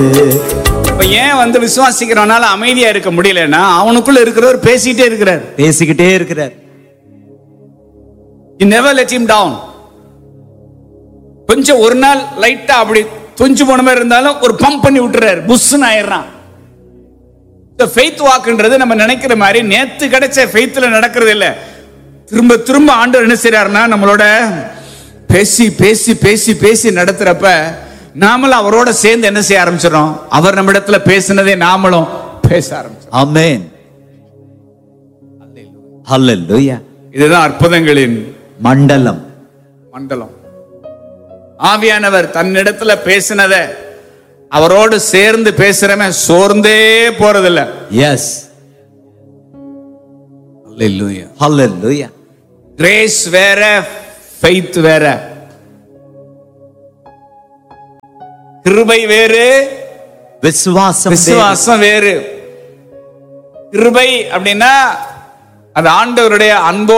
இப்ப ஏன் வந்து விசுவாசிக்கிறவனால அமைதியா இருக்க முடியலன்னா அவனுக்குள்ள இருக்கிறவர் பேசிட்டே இருக்கிறார் பேசிக்கிட்டே இருக்கிறார் You never let him down கொஞ்சம் ஒரு நாள் லைட்டா அப்படி துஞ்சு போன மாதிரி இருந்தாலும் ஒரு பம்ப் பண்ணி விட்டுறாரு புஷ்னு ஆயிடுறான் இந்த ஃபெய்த் வாக்குன்றது நம்ம நினைக்கிற மாதிரி நேத்து கிடைச்ச ஃபெய்த்ல நடக்கிறது இல்ல திரும்ப திரும்ப ஆண்டவர் என்ன செய்றாருன்னா நம்மளோட பேசி பேசி பேசி பேசி நடத்துறப்ப நாமளும் அவரோட சேர்ந்து என்ன செய்ய ஆரம்பிச்சிடறோம் அவர் நம்ம இடத்துல பேசினதே நாமளும் பேச ஆரம்பிச்சோம் ஆமென் ஹalleluya இதுதான் அற்புதங்களின் மண்டலம் மண்டலம் ஆவியானவர் தன்னிடத்துல பேசினத அவரோடு சேர்ந்து பேசுறவன் சோர்ந்தே போறதில்ல எஸ் அல்லேலூயா ஹalleluya கிரேஸ் வேற ஃபெய்த் வேற கிருபை வேறு விசுவாசம் வேறு. விசுவாசம் வேறு கிருபை அப்படின்னா அது ஆண்டவருடைய அன்போ